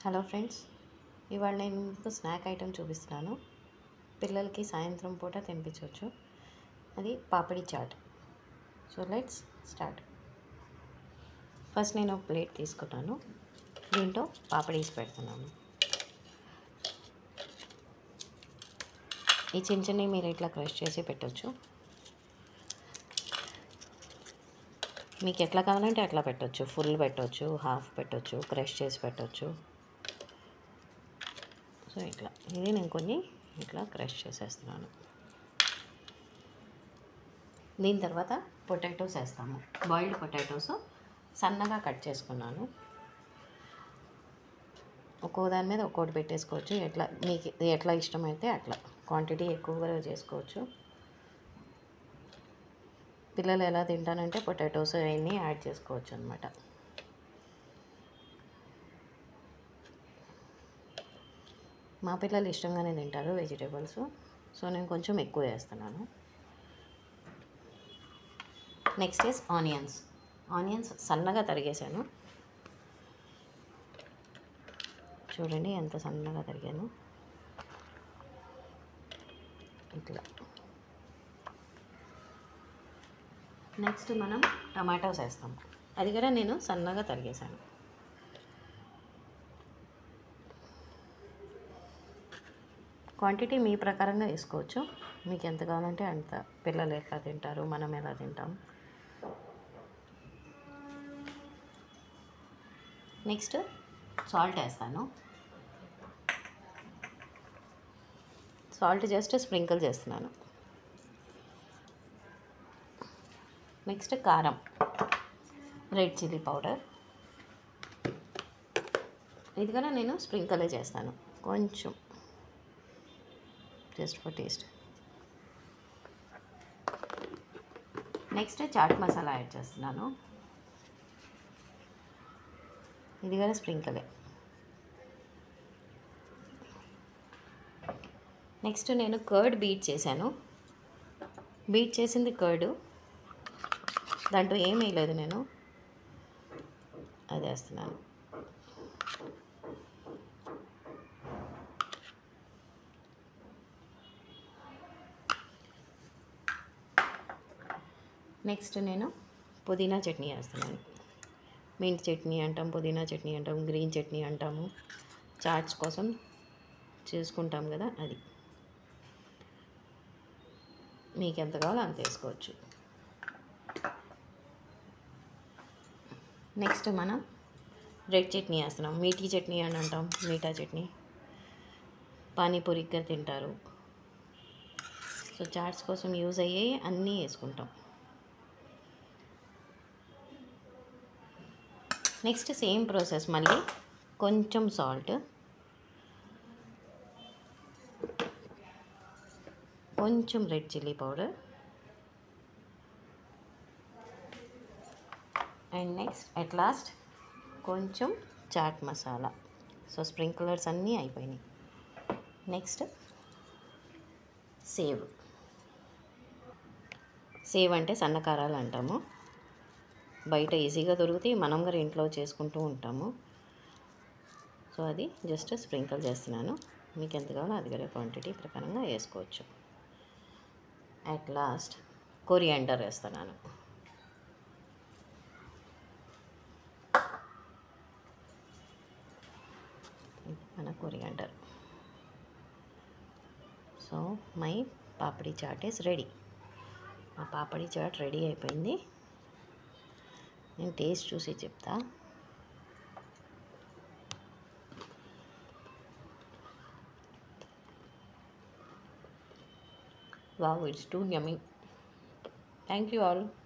hello friends ఇవాళ నేను మీకు స్నాక్ ఐటెం చూపిస్తున్నాను పిల్లలకి సాయంత్రం పూట తినిపించవచ్చు అది papdi chaat so let's start first నేను ఒక ప్లేట్ తీసుకున్నాను దీంట్లో పాపడీస్ పెడుతున్నాను ఈ చిన్న చిన్నవి మీరు ఇట్లా క్రష్ చేసి పెట్టవచ్చు మీకు ఎట్లా కావాలంటే అట్లా పెట్టవచ్చు ఫుల్ పెట్టవచ్చు హాఫ్ పెట్టవచ్చు క్రష్ చేసి పెట్టవచ్చు సో ఇట్లా ఇది నేను కొన్ని ఇట్లా క్రష్ చేసేస్తున్నాను దీని తర్వాత పొటాటోస్ వేస్తాము బాయిల్డ్ పొటాటోస్ సన్నగా కట్ చేసుకున్నాను ఒక్కో దాని మీద ఒక్కోటి పెట్టేసుకోవచ్చు ఎట్లా మీకు ఎట్లా ఇష్టమైతే అట్లా క్వాంటిటీ ఎక్కువగా చేసుకోవచ్చు పిల్లలు ఎలా తింటానంటే పొటాటోస్ అవన్నీ యాడ్ చేసుకోవచ్చు అనమాట మా పిల్లలు ఇష్టంగానే తింటారు వెజిటేబుల్స్ సో నేను కొంచెం ఎక్కువ వేస్తున్నాను నెక్స్ట్ ఈస్ ఆనియన్స్ ఆనియన్స్ సన్నగా తరిగేసాను చూడండి ఎంత సన్నగా తరిగాను ఇట్లా నెక్స్ట్ మనం టమాటోస్ వేస్తాం అది కూడా నేను సన్నగా తరిగేసాను క్వాంటిటీ మీ ప్రకారంగా వేసుకోవచ్చు మీకు ఎంత కావాలంటే అంత పిల్లలు ఎట్లా తింటారు మనం ఎలా తింటాం నెక్స్ట్ సాల్ట్ వేస్తాను సాల్ట్ జస్ట్ స్ప్రింకిల్ చేస్తున్నాను నెక్స్ట్ కారం రెడ్ చిల్లీ పౌడర్ ఇది కూడా నేను స్ప్రింకలే చేస్తాను కొంచెం just for taste next chaat masala add చేస్తున్నాను ఇది కూడా స్ప్రింకలే నెక్స్ట్ నేను కర్డ్ బీట్ చేశాను బీట్ చేసింది కర్డు దాంట్లో ఏం వేయలేదు నేను అది వేస్తున్నాను నెక్స్ట్ నేను పుదీనా చట్నీ వేస్తున్నాను మింట్ చట్నీ అంటాం పుదీనా చట్నీ అంటాం గ్రీన్ చట్నీ అంటాము చాట్స్ కోసం చేసుకుంటాం కదా అది మీకు ఎంత కావాలో అంత వేసుకోవచ్చు నెక్స్ట్ మనం రెడ్ చట్నీ వేస్తున్నాం మీఠీ చట్నీ అని అంటాం మీఠా చట్నీ పానీపూరి ఇక్కడ తింటారు సో చాట్స్ కోసం యూజ్ అయ్యేవి అన్నీ వేసుకుంటాం నెక్స్ట్ సేమ్ ప్రాసెస్ మళ్ళీ కొంచెం సాల్ట్ కొంచెం red chilli powder and next at last కొంచెం చాట్ మసాలా సో స్ప్రింక్లర్స్ అన్నీ అయిపోయినాయి నెక్స్ట్ సేవ్ సేవ్ అంటే సన్నకారాలు అంటాము బయట ఈజీగా దొరుకుతాయి మనం కూడా ఇంట్లో చేసుకుంటూ ఉంటాము సో అది జస్ట్ స్ప్రింకిల్ చేస్తున్నాను మీకు ఎంత కావాలో అది కూడా క్వాంటిటీ ప్రకారంగా వేసుకోవచ్చు అట్ లాస్ట్ కొరియాండర్ వేస్తున్నాను మన coriander so my papdi chaat is ready మా పాపడి చాట్ రెడీ అయిపోయింది నేను టేస్ట్ చూసి చెప్తా wow it's too yummy thank you all